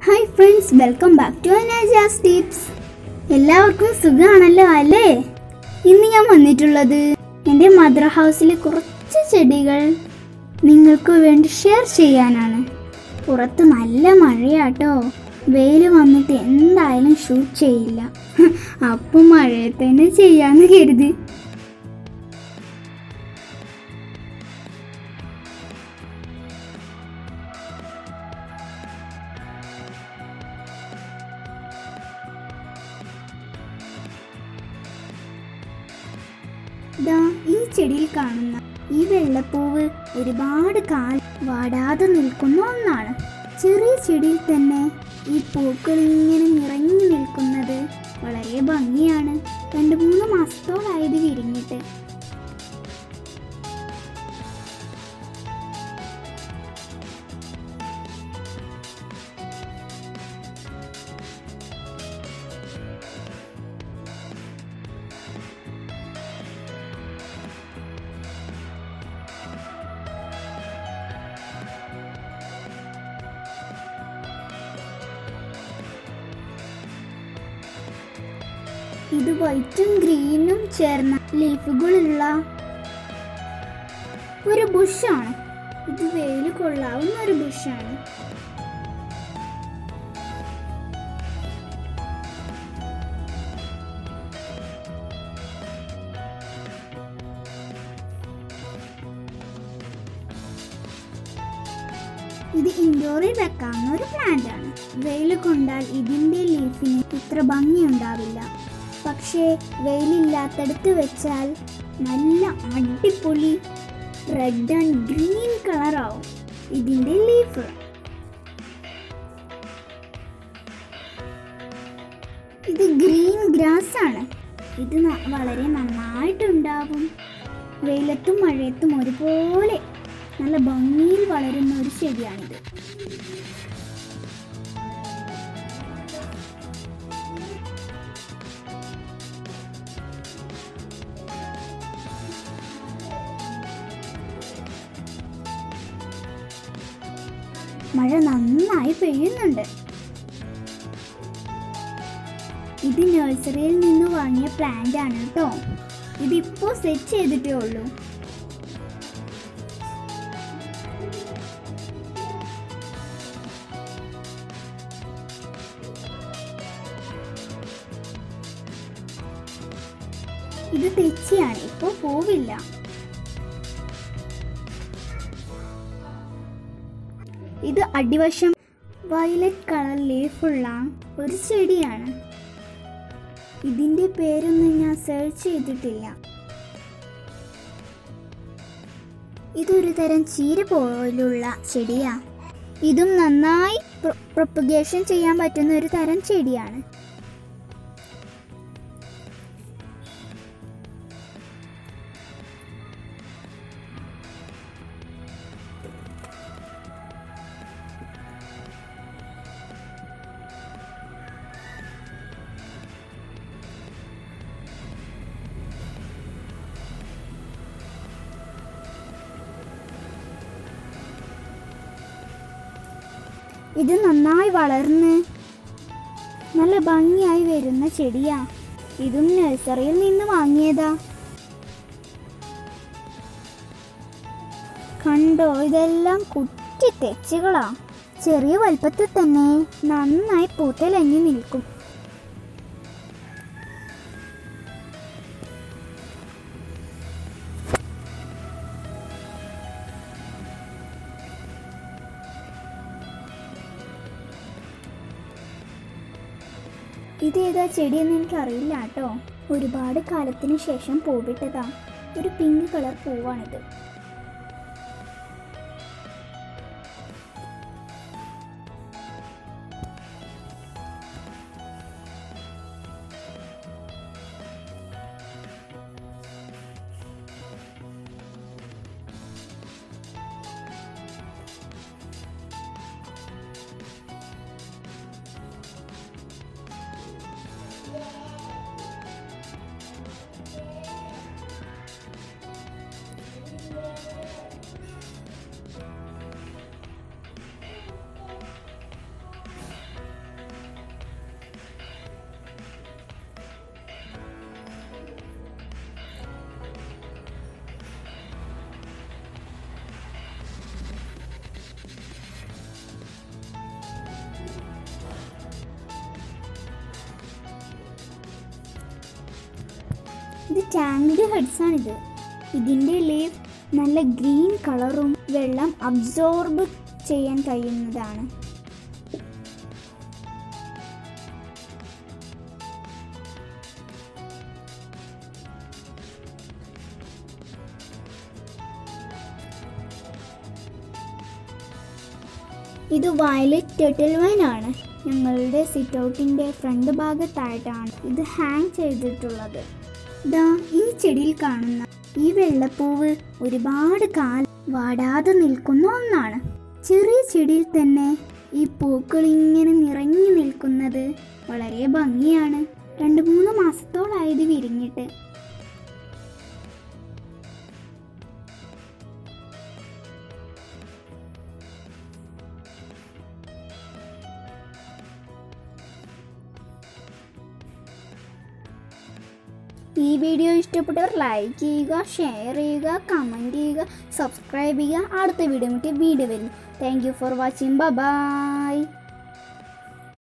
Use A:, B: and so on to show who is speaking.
A: hi friends welcome back to അനാജാസ് tips എല്ലാവർക്കും സുഖമാണല്ലോ അല്ലേ ഇന്ന് ഞാൻ വന്നിട്ടുള്ളത് എൻ്റെ മദർ ഹൗസിലെ കുറച്ച് ചെടികൾ നിങ്ങൾക്ക് വേണ്ടി ഷെയർ ചെയ്യാനാണ് പുറത്ത് നല്ല മഴയാട്ടോ വെയിൽ വന്നിട്ട് എന്തായാലും ഷൂട്ട് ചെയ്യില്ല അപ്പം മഴയത്ത് തന്നെ ചെയ്യാന്ന് കരുതി ദാ ഈ ചെടിയിൽ കാണുന്ന ഈ വെള്ളപ്പൂവ് ഒരുപാട് കാലം വാടാതെ നിൽക്കുന്ന ഒന്നാണ് ചെറിയ ചെടിയിൽ തന്നെ ഈ പൂക്കൾ ഇങ്ങനെ നിറഞ്ഞു നിൽക്കുന്നത് വളരെ ഭംഗിയാണ് രണ്ട് മൂന്ന് മാസത്തോളായത് വിരിഞ്ഞിട്ട് ഇത് വൈറ്റും ഗ്രീനും ചേർന്ന ലീഫുകളുള്ള ഒരു ബുഷാണ് ഇത് വെയിൽ കൊള്ളാവുന്ന ഒരു ബുഷാണ് ഇത് ഇൻഡോറിൽ വെക്കാവുന്ന ഒരു പ്ലാന്റ് ആണ് വെയിൽ കൊണ്ടാൽ ഇതിന്റെ ലീഫിന് ഇത്ര ഭംഗി ഉണ്ടാവില്ല പക്ഷേ വെയിലില്ലാത്തടത്ത് വെച്ചാൽ നല്ല അടിപൊളി റെഡ് ആൻഡ് ഗ്രീൻ കളറാവും ഇതിന്റെ ലീഫ് ഇത് ഗ്രീൻ ഗ്രാസ് ആണ് ഇത് ന- വളരെ നന്നായിട്ടുണ്ടാവും വെയിലത്തും മഴയത്തും ഒരുപോലെ നല്ല ഭംഗിയിൽ വളരുന്ന ഒരു ചെടിയാണിത് മഴ നന്നായി പെയ്യുന്നുണ്ട് ഇത് നഴ്സറിയിൽ നിന്ന് വാങ്ങിയ പ്ലാന്റ് ആണ് കേട്ടോ ഇതിപ്പോ സെറ്റ് ചെയ്തിട്ടേ ഉള്ളൂ ഇത് തെച്ചിയാണ് ഇപ്പൊ പോവില്ല ഇത് അടിവശം വയലറ്റ് കളർ ലീഫുള്ള ഒരു ചെടിയാണ് ഇതിന്റെ പേരൊന്നും ഞാൻ സെർച്ച് ചെയ്തിട്ടില്ല ഇതൊരു തരം ചീര പോലുള്ള ചെടിയാ ഇതും നന്നായി പ്രൊപ്പഗേഷൻ ചെയ്യാൻ പറ്റുന്ന ഒരു തരം ചെടിയാണ് ഇത് നന്നായി വളർന്ന് നല്ല ഭംഗിയായി വരുന്ന ചെടിയാ ഇതും നഴ്സറിയിൽ നിന്ന് വാങ്ങിയതാ കണ്ടോ ഇതെല്ലാം കുറ്റി തെച്ചുകളാ ചെറിയ വലുപ്പത്തിൽ തന്നെ നന്നായി പൂത്തലഞ്ഞു നിൽക്കും ഇതേതാ ചെടിയെന്ന് എനിക്കറിയില്ല കേട്ടോ ഒരുപാട് കാലത്തിന് ശേഷം പൂവിട്ടതാ ഒരു പിങ്ക് കളർ പൂവാണിത് ഇത് ടാങ്ക്ഡ് ഹെഡ്സ് ആണിത് ഇതിൻ്റെ ലീഫ് നല്ല ഗ്രീൻ കളറും വെള്ളം അബ്സോർബ് ചെയ്യാൻ കഴിയുന്നതാണ് ഇത് വയലറ്റ് ടേട്ടിൽ വൈൻ ആണ് ഞങ്ങളുടെ സിറ്റ് ഔട്ടിൻ്റെ ഫ്രണ്ട് ഭാഗത്തായിട്ടാണ് ഇത് ഹാങ് ചെയ്തിട്ടുള്ളത് ദാ ഈ ചെടിയിൽ കാണുന്ന ഈ വെള്ളപ്പൂവ് ഒരുപാട് കാലം വാടാതെ നിൽക്കുന്ന ഒന്നാണ് ചെറിയ ചെടിയിൽ തന്നെ ഈ പൂക്കൾ ഇങ്ങനെ നിറഞ്ഞു നിൽക്കുന്നത് വളരെ ഭംഗിയാണ് രണ്ട് മൂന്ന് മാസത്തോളായത് വിരിഞ്ഞിട്ട് ഈ വീഡിയോ ഇഷ്ടപ്പെട്ടവർ ലൈക്ക് ചെയ്യുക ഷെയർ ചെയ്യുക കമൻറ്റ് ചെയ്യുക സബ്സ്ക്രൈബ് ചെയ്യുക അടുത്ത വീഡിയോ വീണ്ടും വരുന്നു thank you for watching by